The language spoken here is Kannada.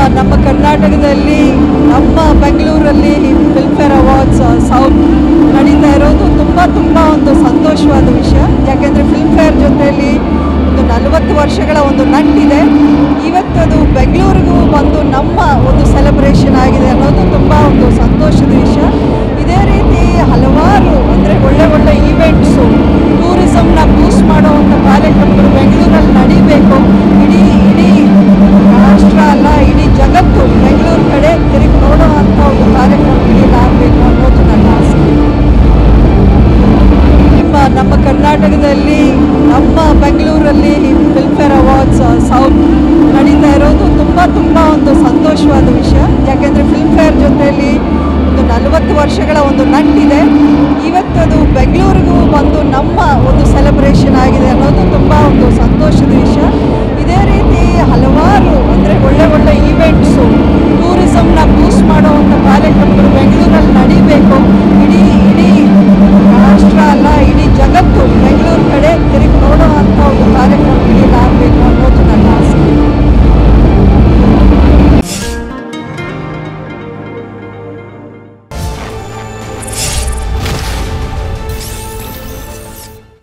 ನಮ್ಮ ಕರ್ನಾಟಕದಲ್ಲಿ ನಮ್ಮ ಬೆಂಗಳೂರಲ್ಲಿ ಫಿಲ್ಮ್ಫೇರ್ ಅವಾರ್ಡ್ಸ್ ಸೌತ್ ನಡೀತಾ ಇರೋದು ತುಂಬ ತುಂಬ ಒಂದು ಸಂತೋಷವಾದ ವಿಷಯ ಯಾಕೆಂದರೆ ಫಿಲ್ಮ್ಫೇರ್ ಜೊತೆಯಲ್ಲಿ ಒಂದು ನಲವತ್ತು ವರ್ಷಗಳ ಒಂದು ನಂಟಿದೆ ಇವತ್ತದು ಬೆಂಗಳೂರಿಗೂ ಬಂದು ನಮ್ಮ ಒಂದು ಸೆಲೆಬ್ರೇಷನ್ ಆಗಿದೆ ಅನ್ನೋದು ತುಂಬ ಒಂದು ಸಂತೋಷದ ವಿಷಯ ಇದೇ ರೀತಿ ಹಲವಾರು ಅಂದರೆ ಒಳ್ಳೆ ಒಳ್ಳೆ ಈವೆಂಟ್ಸು ಟೂರಿಸಮ್ನ ಬೂಸ್ಟ್ ಮಾಡುವಂಥ ಕಾರ್ಯಕ್ರಮಗಳು ಬೆಂಗಳೂರಲ್ಲಿ ನಡೀಬೇಕು ಇಡೀ ಇಡೀ ರಾಷ್ಟ್ರ ಅಲ್ಲ ಇಡೀ ಜಗತ್ತು ಬೆಂಗಳೂರು ಕಡೆ ತಿರುಗಿ ನೋಡುವಂಥ ಒಂದು ಕಾರ್ಯಕ್ರಮಗಳು ಆಗಬೇಕು ಅನ್ನೋದು ನನ್ನ ಆಸೆ ನಿಮ್ಮ ನಮ್ಮ ಕರ್ನಾಟಕದಲ್ಲಿ ನಮ್ಮ ಬೆಂಗಳೂರಲ್ಲಿ ಫಿಲ್ಮ್ಫೇರ್ ಅವಾರ್ಡ್ಸ್ ಸೌತ್ ನಡೀತಾ ಇರೋದು ತುಂಬ ತುಂಬ ಒಂದು ಸಂತೋಷವಾದ ವಿಷಯ ಯಾಕೆಂದರೆ ಫಿಲ್ಮ್ಫೇರ್ ಜೊತೆಯಲ್ಲಿ ಒಂದು ನಲವತ್ತು ವರ್ಷಗಳ ಒಂದು ನಂಟಿದೆ ಇವತ್ತದು ಬೆಂಗಳೂರಿಗೂ ಬಂದು ನಮ್ಮ ಒಂದು ಸೆಲೆಬ್ರೇಷನ್ ಆಗಿದೆ ಅನ್ನೋದು ತುಂಬ ಒಂದು ಸಂತೋಷದ ವಿಷಯ ಇದೇ ರೀತಿ ಹಲವಾರು ಅಂದರೆ ಒಳ್ಳೆ ಒಳ್ಳೆ